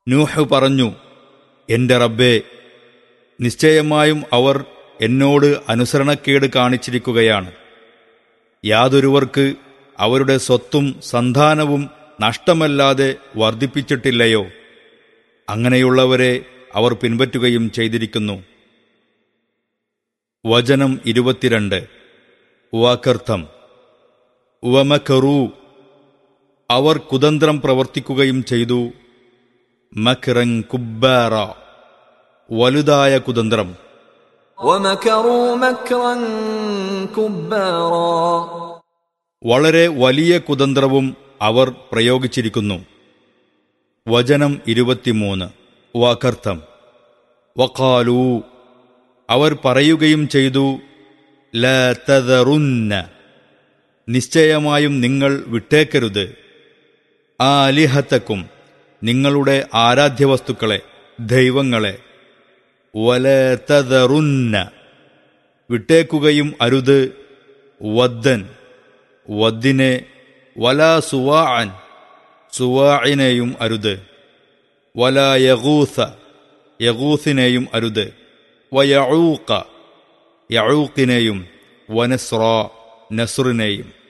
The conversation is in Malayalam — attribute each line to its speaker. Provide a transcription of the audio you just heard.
Speaker 1: നൂഹ് പറഞ്ഞു എന്റെ റബ്ബേ നിശ്ചയമായും അവർ എന്നോട് അനുസരണക്കേട് കാണിച്ചിരിക്കുകയാണ് യാതൊരുവർക്ക് അവരുടെ സ്വത്തും സന്താനവും നഷ്ടമല്ലാതെ വർദ്ധിപ്പിച്ചിട്ടില്ലയോ അങ്ങനെയുള്ളവരെ അവർ പിൻപറ്റുകയും ചെയ്തിരിക്കുന്നു വചനം ഇരുപത്തിരണ്ട് വാക്കർത്ഥം വമക്കറൂ അവർ കുതന്ത്രം പ്രവർത്തിക്കുകയും ചെയ്തു മക്റൻ കുബ്ബാറ വലുതായ കുതന്ത്രം
Speaker 2: ومكروا مكرا كبارا
Speaker 1: വളരെ വലിയ കുതന്ത്രവും അവർ പ്രയോഗിച്ചിരിക്കുന്നു വചനം ഇരുപത്തിമൂന്ന് വാക്കർത്ഥം വക്കാലൂ അവർ പറയുകയും ചെയ്തു ലതദറുന്ന നിശ്ചയമായും നിങ്ങൾ വിട്ടേക്കരുത് ആലിഹത്തക്കും നിങ്ങളുടെ ആരാധ്യവസ്തുക്കളെ ദൈവങ്ങളെ വലതദറുന്ന വിട്ടേക്കുകയും അരുത് വദ്ദൻ വദ്ദിനെ വല സുവാഅൻ സുവാഇനെയും അരുത് വല യഗൂസ യഗൂസിനെയും അരുത് വയഊക്ക യഊക്കിനെയും വനസ്ര നസ്റിനെയും